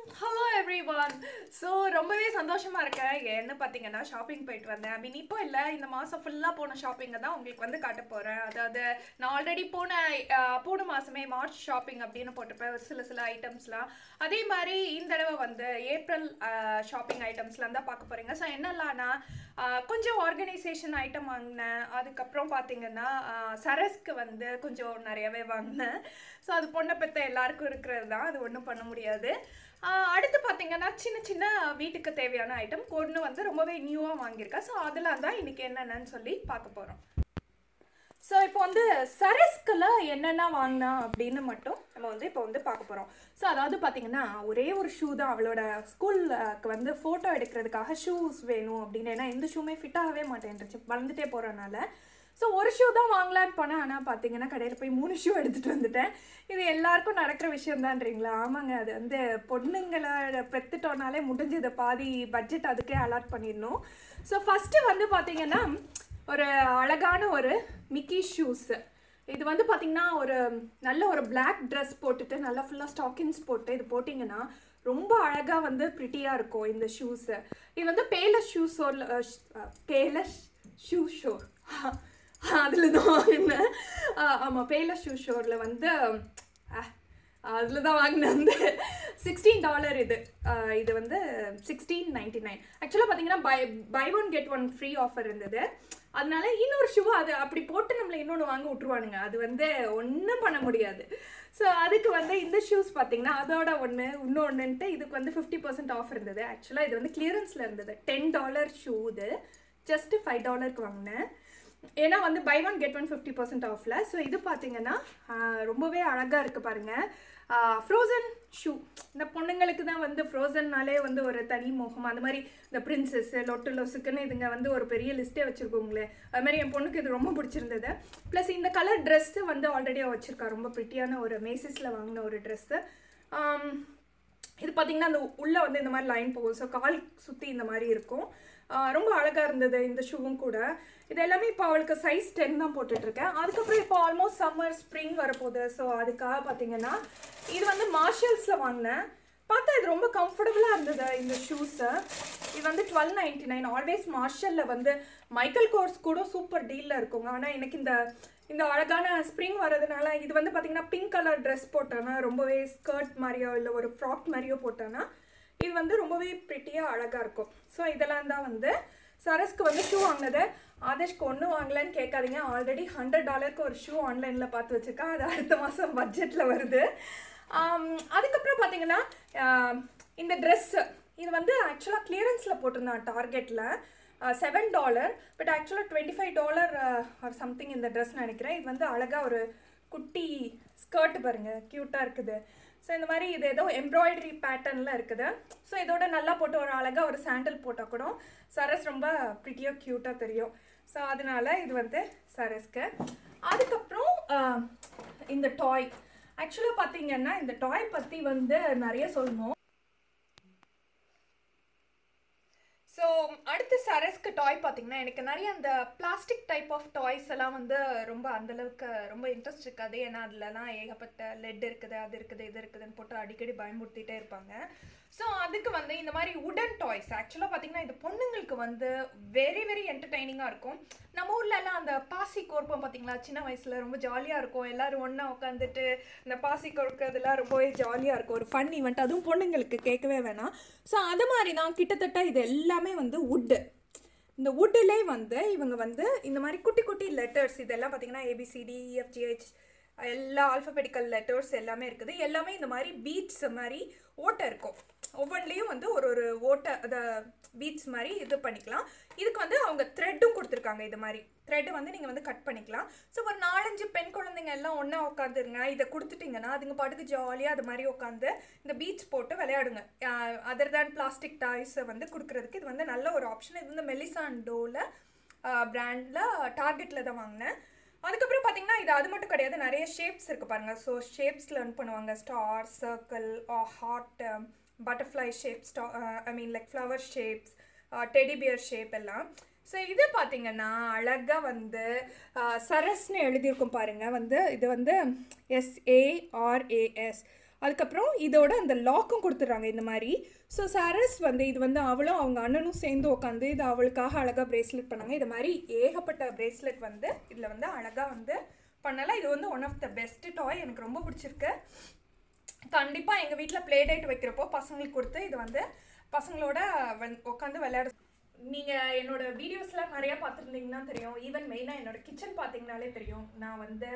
hello every one so ரொம்பவே சந்தோஷமா இருக்கேன் என்ன பார்த்தீங்கன்னா ஷாப்பிங் போயிட்டு வந்தேன் ஐ மீன் இப்போ இல்லை இந்த மாதம் ஃபுல்லாக போன ஷாப்பிங்கை தான் உங்களுக்கு வந்து காட்ட போகிறேன் அதாவது நான் ஆல்ரெடி போன அஹ், போன மாதமே மார்ச் ஷாப்பிங் அப்படின்னு போட்டிருப்பேன் ஒரு சில சில ஐட்டம்ஸ்லாம் அதே மாதிரி இந்த தடவை வந்து ஏப்ரல் ஷாப்பிங் ஐட்டம்ஸ்லாம் தான் பார்க்க போகிறீங்க ஸோ என்னெல்லாம்னா அஹ், கொஞ்சம் ஆர்கனைசேஷன் ஐட்டம் வாங்கினேன் அதுக்கப்புறம் பார்த்தீங்கன்னா அஹ், சரஸ்க்கு வந்து கொஞ்சம் நிறையவே வாங்கினேன் ஸோ அது பொண்ணை பெற்ற எல்லாருக்கும் இருக்கிறது தான் அது ஒன்றும் பண்ண முடியாது ஆஹ் அடுத்து பார்த்தீங்கன்னா சின்ன சின்ன வீட்டுக்கு தேவையான ஐட்டம் ஒன்று வந்து ரொம்பவே நியூவாக வாங்கியிருக்கேன் ஸோ அதெல்லாம் தான் இன்னைக்கு என்னென்னு சொல்லி பார்க்க போகிறோம் ஸோ இப்போ வந்து சரஸ்கில் என்னென்ன வாங்கினா அப்படின்னு மட்டும் நம்ம வந்து இப்போ வந்து பார்க்க போகிறோம் ஸோ அதாவது பார்த்தீங்கன்னா ஒரே ஒரு ஷூ தான் அவளோட ஸ்கூலுக்கு வந்து ஃபோட்டோ எடுக்கிறதுக்காக ஷூஸ் வேணும் அப்படின்னு ஏன்னா எந்த ஷூமே ஃபிட் ஆகவே மாட்டேன்ருச்சு வளர்ந்துட்டே போகிறனால ஸோ ஒரு ஷூ தான் வாங்கலான்னு போனேன் ஆனால் பார்த்தீங்கன்னா கடையில் போய் மூணு ஷூ எடுத்துகிட்டு வந்துட்டேன் இது எல்லாருக்கும் நடக்கிற விஷயம்தான்றீங்களா ஆமாங்க அது வந்து பொண்ணுங்களை பெற்றுட்டோனாலே முடிஞ்சது பாதி பட்ஜெட் அதுக்கே அலாட் பண்ணிடணும் ஸோ ஃபஸ்ட்டு வந்து பார்த்தீங்கன்னா ஒரு அழகான ஒரு மிக்கி ஷூஸ் இது வந்து பார்த்தீங்கன்னா ஒரு நல்ல ஒரு Black ட்ரெஸ் போட்டுட்டு நல்லா ஃபுல்லாக ஸ்டாக்கின்ஸ் போட்டு இது போட்டிங்கன்னா ரொம்ப அழகாக வந்து ப்ரிட்டியாக இருக்கும் இந்த ஷூஸு இது வந்து Payless Shoe Source Payless Shoe Source அதில் தான் வாங்கினேன் ஆமாம் பேலஸ் ஷூ ஷோரில் வந்து அதில் தான் வாங்கினேன் வந்து சிக்ஸ்டீன் டாலர் இது அஹ் இது வந்து சிக்ஸ்டீன் நைன்டி நைன் ஆக்சுவலாக பார்த்தீங்கன்னா buy buy one get one free offer இருந்தது அதனால இன்னொரு ஷூ அது அப்படி போட்டு நம்மளை இன்னொன்று வாங்க விட்ருவானுங்க அது வந்து ஒன்றும் பண்ண முடியாது ஸோ அதுக்கு வந்து இந்த ஷூஸ் பார்த்தீங்கன்னா அதோட ஒன்று இன்னொன்றுன்ட்டு இதுக்கு வந்து ஃபிஃப்டி பர்சன்ட் ஆஃப் இருந்தது ஆக்சுவலாக இது வந்து கிளியரன்ஸில் இருந்தது டென் டாலர் ஷூ இது ஜஸ்ட்டு ஃபைவ் டாலருக்கு வாங்கினேன் ஏன்னா வந்து buy one get one fifty percent ஆஃபில் ஸோ இது பார்த்தீங்கன்னா ஆஹ், ரொம்பவே அழகாக இருக்குது பாருங்கள் ஃப்ரோசன் ஷூ இந்த பொண்ணுங்களுக்கு தான் வந்து ஃப்ரோசன்னாலே வந்து ஒரு தனி மோகம் அந்த மாதிரி இந்த பிரின்சஸ் லொட்டு லொசுக்குன்னு இதுங்க வந்து ஒரு பெரிய லிஸ்ட்டே வச்சுருக்கோங்களே அது மாதிரி என் பொண்ணுக்கு இது ரொம்ப பிடிச்சிருந்தது ப்ளஸ் இந்த கலர் ட்ரெஸ்ஸு வந்து ஆல்ரெடி வச்சுருக்கா ரொம்ப ப்ரிட்டியான ஒரு மேசிஸில் வாங்கின ஒரு ட்ரெஸ்ஸு இது பார்த்தீங்கன்னா அந்த உள்ளே வந்து இந்த மாதிரி லைன் போகும் ஸோ கால் சுற்றி இந்த மாதிரி இருக்கும் ஆஹ் ரொம்ப அழகாக இருந்தது இந்த ஷூவும் கூட இது எல்லாமே இப்போ அவளுக்கு சைஸ் டென் தான் போட்டுட்ருக்கேன் அதுக்கப்புறம் இப்போ ஆல்மோஸ்ட் சம்மர் ஸ்ப்ரிங் வரப்போகுது ஸோ அதுக்காக பார்த்தீங்கன்னா இது வந்து மார்ஷல்ஸில் வாங்கினேன் பார்த்தா இது ரொம்ப கம்ஃபர்டபுளாக இருந்தது இந்த ஷூஸு இது வந்து டுவெல் நைன்டி நைன் ஆல்வேஸ் மார்ஷலில் வந்து மைக்கேல் கோர்ஸ் கூட சூப்பர் டீலில் இருக்குங்க ஆனால் எனக்கு இந்த இந்த அழகான ஸ்ப்ரிங் வரதுனால இது வந்து பார்த்தீங்கன்னா பிங்க் கலர் ட்ரெஸ் போட்டோன்னா ரொம்பவே ஸ்கர்ட் மாதிரியோ இல்லை ஒரு ஃப்ராக் மாதிரியோ போட்டோன்னா இது வந்து ரொம்பவே ப்ரிட்டியாக அழகாக இருக்கும் ஸோ இதெல்லாம் தான் வந்து சரஸ்க்கு வந்து ஷூ வாங்கினது ஆதர்ஷ்க்கு ஒன்றும் வாங்கலன்னு கேட்காதீங்க ஆல்ரெடி ஹண்ட்ரட் டாலருக்கு ஒரு ஷூ ஆன்லைனில் பார்த்து வச்சுருக்கேன் அது அடுத்த மாதம் பட்ஜெட்டில் வருது ஆம், அதுக்கப்புறம் பார்த்தீங்கன்னா ஆம், இந்த ட்ரெஸ்ஸு இது வந்து ஆக்சுவலாக கிளியரன்ஸில் போட்டிருந்தான் டார்கெட்டில் செவன் டாலர் பட் ஆக்சுவலாக twenty five dollar or something இந்த ட்ரெஸ் நினைக்கிறேன் இது வந்து அழகாக ஒரு குட்டி ஸ்கர்ட் பாருங்கள் க்யூட்டாக இருக்குது ஸோ இந்த மாதிரி இது ஏதோ எம்ப்ராய்டரி பேட்டர்னில் இருக்குது ஸோ இதோட நல்லா போட்டு ஒரு அழகாக ஒரு சாண்டல் போட்டால் கூட சரஸ் ரொம்ப ப்ரிட்டியாக க்யூட்டாக தெரியும் ஸோ அதனால இது வந்து சரஸ்க்கு அதுக்கப்புறம் ஆஹ், இந்த டாய் ஆக்சுவலாக பார்த்தீங்கன்னா இந்த டாய் பற்றி வந்து நிறைய சொல்லணும் ஸோ அடுத்து சரஸ்க்கு டாய் பார்த்தீங்கன்னா எனக்கு நிறைய அந்த பிளாஸ்டிக் டைப் ஆஃப் டாய்ஸ் எல்லாம் வந்து ரொம்ப அந்தளவுக்கு ரொம்ப இன்ட்ரெஸ்ட் இருக்காது ஏன்னா அதுலலாம் ஏகப்பட்ட லெட் இருக்குது அது இருக்குது இது இருக்குதுன்னு போட்டு அடிக்கடி பயமுறுத்திட்டே இருப்பாங்க ஸோ அதுக்கு வந்து இந்த மாதிரி உடன் டாய்ஸ் ஆக்சுவலாக பார்த்தீங்கன்னா இது பொண்ணுங்களுக்கு வந்து வெரி வெரி என்டர்டைனிங்காக இருக்கும் நம்ம ஊர்ல எல்லாம் அந்த பாசி கோர்ப்பம் பார்த்தீங்களா சின்ன வயசில் ரொம்ப ஜாலியாக இருக்கும் எல்லாரும் ஒன்றா உட்காந்துட்டு இந்த பாசி கோர்க்கிறதுலாம் ரொம்பவே ஜாலியாக இருக்கும் ஒரு ஃபன் ஈவெண்ட் அதுவும் பொண்ணுங்களுக்கு கேட்கவே வேணாம் ஸோ அது மாதிரி தான் கிட்டத்தட்ட இது எல்லாமே வந்து வுட்டு இந்த வுட்டிலே வந்து இவங்க வந்து இந்த மாதிரி குட்டி குட்டி லெட்டர்ஸ் இதெல்லாம் பார்த்தீங்கன்னா ஏபிசிடி இஎஃப்ஜிஹெச் எல்லா ஆல்ஃபபெட்டிக்கல் லெட்டர்ஸ் எல்லாமே இருக்குது எல்லாமே இந்த மாதிரி பீட்ஸ் மாதிரி ஓட்டை இருக்கும் ஒவ்வொன்றிலையும் வந்து ஒரு ஒரு ஓட்டை அதை பீட்ஸ் மாதிரி இது பண்ணிக்கலாம் இதுக்கு வந்து அவங்க த்ரெட்டும் கொடுத்துருக்காங்க இது மாதிரி த்ரெட் வந்து நீங்கள் வந்து கட் பண்ணிக்கலாம் ஸோ ஒரு நாலஞ்சு பெண் குழந்தைங்க எல்லாம் ஒன்றா உட்காந்துருங்க இதை கொடுத்துட்டிங்கன்னா அதுங்க பாட்டுக்கு ஜாலியாக அது மாதிரி உட்காந்து இந்த பீட்ஸ் போட்டு விளையாடுங்க அதர் தேன் பிளாஸ்டிக் டாய்ஸை வந்து கொடுக்குறதுக்கு இது வந்து நல்ல ஒரு ஆப்ஷன் இது வந்து மெலிசாண்டோவில் பிராண்டில் டார்கெட்டில் தான் வாங்கினேன் அதுக்கப்புறம் பார்த்தீங்கன்னா இது அது மட்டும் கிடையாது நிறைய ஷேப்ஸ் இருக்குது பாருங்கள் ஸோ ஷேப்ஸ் லேர்ன் பண்ணுவாங்க star circle heart butterfly shape star I mean like flower shapes teddy bear shape எல்லாம் ஸோ இது பார்த்தீங்கன்னா அழகாக வந்து ஆஹ், சரஸ்னு எழுதியிருக்கும் பாருங்கள் வந்து இது வந்து எஸ்ஏஆர்ஏஎஸ் அதுக்கப்புறம் இதோட அந்த லாக்கும் கொடுத்துட்றாங்க இந்த மாதிரி ஸோ சரஸ் வந்து இது வந்து அவளும் அவங்க அண்ணனும் சேர்ந்து உட்காந்து இது அவளுக்காக அழகாக பிரேஸ்லெட் பண்ணாங்க இது மாதிரி ஏகப்பட்ட பிரேஸ்லெட் வந்து இதில் வந்து அழகாக வந்து பண்ணலாம் இது வந்து one of the best toy எனக்கு ரொம்ப பிடிச்சிருக்கு கண்டிப்பாக எங்கள் வீட்டில் ப்ளே டேட் வைக்கிறப்போ பசங்களுக்கு கொடுத்து இது வந்து பசங்களோட வந் உட்காந்து விளையாட நீங்கள் என்னோட வீடியோஸ்லாம் நிறையா பார்த்துருந்தீங்கன்னா தெரியும் ஈவன் மெயினாக என்னோட கிச்சன் பார்த்தீங்கனாலே தெரியும் நான் வந்து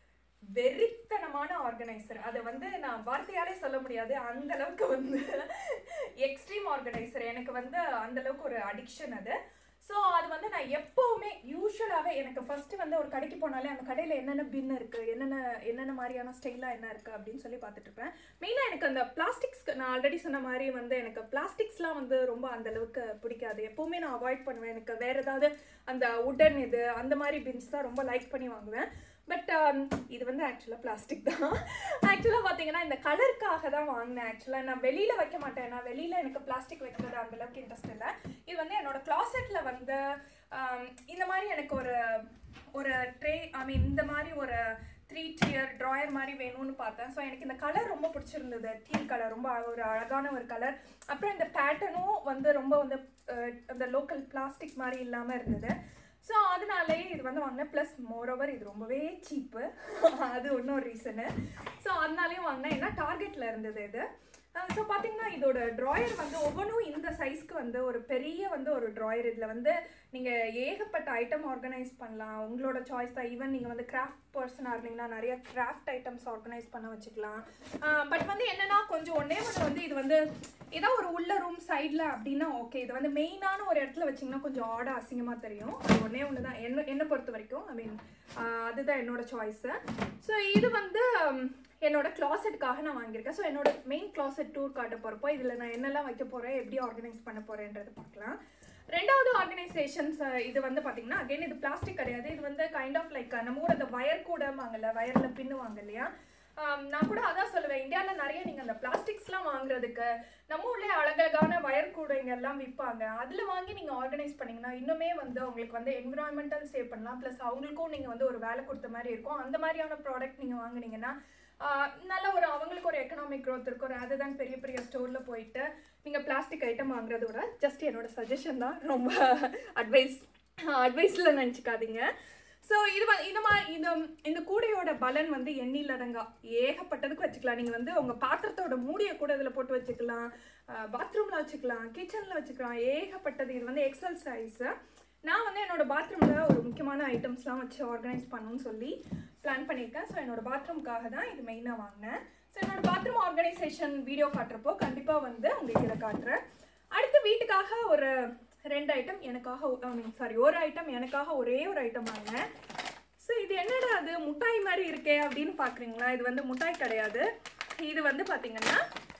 வெறித்தனமான ஆர்கனைசர் அதை வந்து நான் வார்த்தையாலே சொல்ல முடியாது அந்த அளவுக்கு வந்து எக்ஸ்ட்ரீம் ஆர்கனைசர் எனக்கு வந்து அந்த அளவுக்கு ஒரு அடிக்ஷன் அது ஸோ அது வந்து நான் எப்போவுமே யூஸ்வலாகவே எனக்கு ஃபஸ்ட்டு வந்து ஒரு கடைக்கு போனாலே அந்த கடையில் என்னென்ன பின் இருக்குது என்னென்ன என்னென்ன மாதிரியான ஸ்டைலாக என்ன இருக்குது அப்படின்னு சொல்லி பார்த்துட்டு இருப்பேன் மெயினாக எனக்கு அந்த பிளாஸ்டிக்ஸ் நான் ஆல்ரெடி சொன்ன மாதிரி வந்து எனக்கு பிளாஸ்டிக்ஸ்லாம் வந்து ரொம்ப அந்த அளவுக்கு பிடிக்காது எப்போவுமே நான் அவாய்ட் பண்ணுவேன் எனக்கு வேறு ஏதாவது அந்த உடன் இது அந்த மாதிரி பின்ஸ் தான் ரொம்ப லைக் பண்ணி வாங்குவேன் பட் இது வந்து ஆக்சுவலாக பிளாஸ்டிக் தான் ஆக்சுவலாக பார்த்தீங்கன்னா இந்த கலருக்காக தான் வாங்கினேன் ஆக்சுவலாக நான் வெளியில் வைக்க மாட்டேன் நான் வெளியில் எனக்கு பிளாஸ்டிக் வைக்கிறது அந்த அளவுக்கு இன்ட்ரெஸ்ட் இல்லை இது வந்து என்னோட கிளாசெட்டில் வந்து ஆம், இந்த மாதிரி எனக்கு ஒரு ஒரு ட்ரே ஐ மீன் இந்த மாதிரி ஒரு த்ரீ டியர் ட்ராயர் மாதிரி வேணும்னு பார்த்தேன் ஸோ எனக்கு இந்த கலர் ரொம்ப பிடிச்சிருந்தது டீல் கலர் ரொம்ப ஒரு அழகான ஒரு கலர் அப்புறம் இந்த பேட்டர்னும் வந்து ரொம்ப வந்து அஹ், அந்த லோக்கல் பிளாஸ்டிக் மாதிரி இல்லாமல் இருந்தது ஸோ அதனாலேயே இது வந்து வாங்கினேன் ப்ளஸ் மோரோவர் இது ரொம்பவே சீப்பு அது இன்னொரு ரீசனு ஸோ அதனாலேயும் வாங்கினேன் ஏன்னா டார்கெட்டில் இருந்தது இது ஸோ பார்த்தீங்கன்னா இதோட ட்ராயர் வந்து ஒவ்வொன்றும் இந்த சைஸ்க்கு வந்து ஒரு பெரிய வந்து ஒரு ட்ராயர் இதில் வந்து நீங்கள் ஏகப்பட்ட ஐட்டம் ஆர்கனைஸ் பண்ணலாம் உங்களோட சாய்ஸ் தான் ஈவன் நீங்கள் வந்து கிராஃப்ட் பர்சனாக இருந்தீங்கன்னா நிறைய கிராஃப்ட் ஐட்டம்ஸ் ஆர்கனைஸ் பண்ண வச்சுக்கலாம் பட் வந்து என்னன்னா கொஞ்சம் ஒன்றே ஒன்று வந்து இது வந்து ஏதோ ஒரு உள்ள ரூம் சைடில் அப்படின்னா ஓகே இது வந்து மெயினான ஒரு இடத்துல வச்சிங்கன்னா கொஞ்சம் ஆட அசிங்கமாக தெரியும் அது ஒன்றே ஒன்று தான் என்ன என்னை பொறுத்த வரைக்கும் ஐ மீன் அதுதான் என்னோட சாய்ஸு ஸோ இது வந்து உம், என்னோட கிளாசெட்டுக்காக நான் வாங்கியிருக்கேன் ஸோ என்னோட மெயின் கிளாசெட் டூர் காட்ட போகிறப்போ இதில் நான் என்னெல்லாம் வைக்க போகிறேன் எப்படி ஆர்கனைஸ் பண்ண போகிறேன்றது பார்க்கலாம் ரெண்டாவது ஆர்கனைசேஷன்ஸ் இது வந்து பார்த்தீங்கன்னா அகைன் இது பிளாஸ்டிக் கிடையாது இது வந்து கைண்ட் ஆஃப் லைக் நம்ம ஊர் அந்த வயர் கூட வாங்கல வயரில் பின்னுவாங்க இல்லையா ஆம், நான் கூட அதான் சொல்லுவேன் இந்தியாவில் நிறைய நீங்கள் அந்த பிளாஸ்டிக்ஸ்லாம் வாங்குறதுக்கு நம்ம ஊர்லேயே அழகழகான வயர் கூடைங்க எல்லாம் விற்பாங்க அதில் வாங்கி நீங்கள் ஆர்கனைஸ் பண்ணீங்கன்னா இன்னுமே வந்து உங்களுக்கு வந்து என்விரான்மெண்டல் சேவ் பண்ணலாம் ப்ளஸ் அவங்களுக்கும் நீங்கள் வந்து ஒரு வேலை கொடுத்த மாதிரி இருக்கும் அந்த மாதிரியான ப்ராடக்ட் நீங்கள் வாங்குனீங்கன்னா ஆஹ், நல்ல ஒரு அவங்களுக்கு ஒரு எக்கனாமிக் growth இருக்கும் rather than பெரிய பெரிய ஸ்டோரில் போயிட்டு நீங்கள் பிளாஸ்டிக் ஐட்டம் வாங்குறத விட ஜஸ்ட் என்னோட சஜஷன் தான் ரொம்ப அட்வைஸ் அட்வைஸில் நினச்சிக்காதீங்க ஸோ இது வ- இந்த மாதிரி இந்த இந்த கூடையோட பலன் வந்து எண்ணிலடங்கா ஏகப்பட்டதுக்கு வச்சுக்கலாம் நீங்கள் வந்து உங்கள் பாத்திரத்தோட மூடியை கூட இதில் போட்டு வச்சுக்கலாம் பாத்ரூமில் வச்சுக்கலாம் கிச்சனில் வச்சுக்கலாம் ஏகப்பட்டது இது வந்து எக்ஸல் சைஸு நான் வந்து என்னோட பாத்ரூமில் ஒரு முக்கியமான ஐட்டம்ஸ்லாம் வச்சு ஆர்கனைஸ் பண்ணணும்னு சொல்லி பிளான் பண்ணியிருக்கேன் ஸோ என்னோட பாத்ரூம்க்காக தான் இது மெயினாக வாங்கினேன் ஸோ என்னோட பாத்ரூம் ஆர்கனைசேஷன் வீடியோ காட்டுறப்போ கண்டிப்பாக வந்து உங்களுக்கு இதை காட்டுறேன் அடுத்து வீட்டுக்காக ஒரு ரெண்டு ஐட்டம் எனக்காக ஐ மீன் சாரி ஒரு ஐட்டம் எனக்காக ஒரே ஒரு ஐட்டம் வாங்கினேன் ஸோ இது என்னடா அது முட்டாய் மாதிரி இருக்கே அப்படின்னு பார்க்குறீங்களா இது வந்து முட்டாய் கிடையாது இது வந்து பார்த்தீங்கன்னா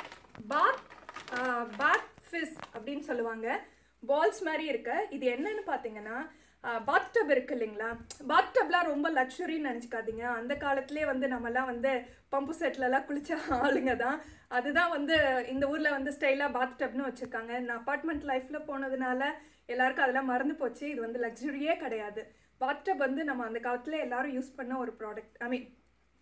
பாத் பாத் ஃபிஸ் அப்படின்னு சொல்லுவாங்க பால்ஸ் மாதிரி இருக்கு இது என்னன்னு பார்த்தீங்கன்னா பாத் டப் இருக்கு இல்லைங்களா பாத் டப்லாம் ரொம்ப லக்ஸுரின்னு நினச்சிக்காதீங்க அந்த காலத்துலேயே வந்து நம்மலாம் வந்து பம்பு செட்லலாம் குளிச்ச ஆளுங்க தான் அதுதான் வந்து இந்த ஊரில் வந்து ஸ்டைலாக பாத் டப்னு வச்சுருக்காங்க நான் அப்பார்ட்மெண்ட் லைஃப்பில் போனதுனால எல்லாருக்கும் அதெல்லாம் மறந்து போச்சு இது வந்து லக்ஸுரியே கிடையாது பாத் டப் வந்து நம்ம அந்த காலத்தில் எல்லாரும் யூஸ் பண்ண ஒரு ப்ராடக்ட் ஐ மீன்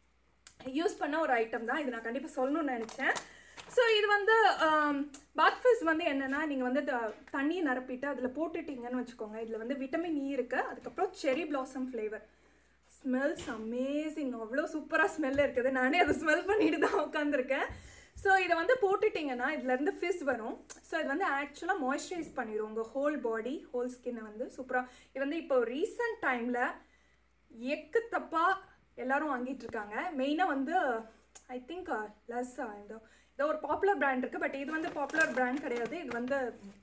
யூஸ் பண்ண ஒரு ஐட்டம் தான் இது நான் கண்டிப்பாக சொல்லணும்னு நினச்சேன் ஸோ இது வந்து பாத்ஃபிஸ் வந்து என்னென்னா நீங்கள் வந்து த- தண்ணி நிரப்பிட்டு அதில் போட்டுட்டீங்கன்னு வச்சுக்கோங்க இதில் வந்து விட்டமின் இ இருக்குது அதுக்கப்புறம் செரி பிளாசம் ஃப்ளேவர் ஸ்மெல்ஸ் அமேசிங் அவ்வளோ சூப்பராக ஸ்மெல் இருக்குது நானே அதை ஸ்மெல் பண்ணிட்டு தான் உட்காந்துருக்கேன் ஸோ இதை வந்து போட்டுட்டிங்கன்னா இதுலேருந்து ஃபிஸ் வரும் ஸோ இது வந்து ஆக்சுவலாக மாய்ஸ்சரைஸ் பண்ணிடும் உங்கள் ஹோல் பாடி ஹோல் ஸ்கின்னை வந்து சூப்பராக இது வந்து இப்போ ரீசன்ட் டைமில் எக்கு தப்பா எல்லாரும் வாங்கிட்டு இருக்காங்க மெயினாக வந்து ஐ திங்க் லஸ்ஸா இந்த இதோ ஒரு பாப்புலர் பிராண்ட் இருக்குது பட் இது வந்து பாப்புலர் பிராண்ட் கிடையாது இது வந்து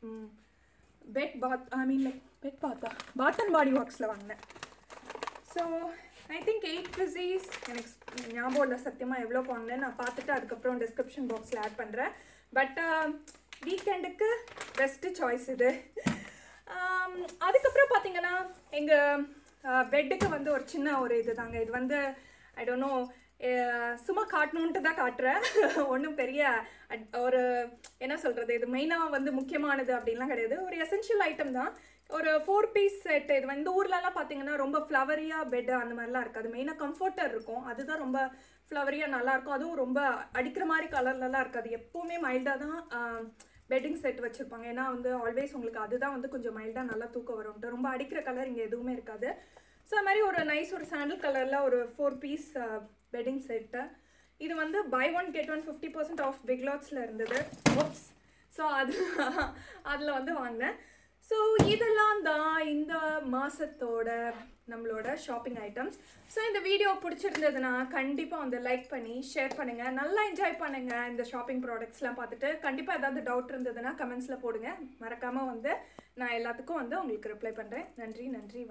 bed bath I mean like bed பாத்தா பாத் அண்ட் பாடி ஒர்க்ஸில் வாங்கினேன் so I think eight pieces எனக்கு ஸ்- ஞாபகம் இல்லை சத்தியமாக எவ்வளோ வாங்கினேன் நான் பார்த்துட்டு அதுக்கப்புறம் டிஸ்கிரிப்ஷன் பாக்ஸில் ஆட் பண்ணுறேன் பட் வீக்கெண்டுக்கு பெஸ்ட்டு சாய்ஸ் இது ஆம், அதுக்கப்புறம் பார்த்தீங்கன்னா எங்கள் பெட்டுக்கு வந்து ஒரு சின்ன ஒரு இது தாங்க இது வந்து ஐ டோன்ட் நோ சும்மா காட்டணுன்ட்டு தான் காட்டுறேன் ஒன்றும் பெரிய அட்- ஒரு என்ன சொல்கிறது இது மெயினாக வந்து முக்கியமானது அப்படின்லாம் கிடையாது ஒரு எசென்ஷியல் ஐட்டம் தான் ஒரு ஃபோர் பீஸ் செட் இது வந்து ஊர்லலாம் பார்த்தீங்கன்னா ரொம்ப ஃப்ளவரியாக பெட் அந்த மாதிரிலாம் இருக்காது மெயினாக கம்ஃபர்ட்டர் இருக்கும் அதுதான் ரொம்ப ஃப்ளவரியாக நல்லாயிருக்கும் அதுவும் ரொம்ப அடிக்கிற மாதிரி கலர்லலாம் இருக்காது எப்போவுமே மைல்டாக தான் பெட்டிங் செட் வச்சுருப்பாங்க ஏன்னா வந்து ஆல்வேஸ் உங்களுக்கு அதுதான் வந்து கொஞ்சம் மைல்டாக நல்லா தூக்கம் வரும்ட்டு ரொம்ப அடிக்கிற கலர் இங்கே எதுவுமே இருக்காது ஸோ அது மாதிரி ஒரு நைஸ் ஒரு சாண்டில் கலரில் ஒரு ஃபோர் பீஸ் பெட்டிங் செட்டு இது வந்து buy one get one fifty percent off big லாட்ஸில் இருந்தது ஓப்ஸ் ஸோ அது அதில் வந்து வாங்கினேன் ஸோ இதெல்லாம் தான் இந்த மாதத்தோட நம்மளோட ஷாப்பிங் ஐட்டம்ஸ் ஸோ இந்த வீடியோ பிடிச்சிருந்ததுன்னா கண்டிப்பாக வந்து லைக் பண்ணி ஷேர் பண்ணுங்கள் நல்லா என்ஜாய் பண்ணுங்கள் இந்த ஷாப்பிங் ப்ராடக்ட்ஸ்லாம் பார்த்துட்டு கண்டிப்பாக ஏதாவது டவுட் இருந்ததுன்னா கமெண்ட்ஸில் போடுங்க மறக்காமல் வந்து நான் எல்லாத்துக்கும் வந்து உங்களுக்கு ரிப்ளை பண்ணுறேன் நன்றி நன்றி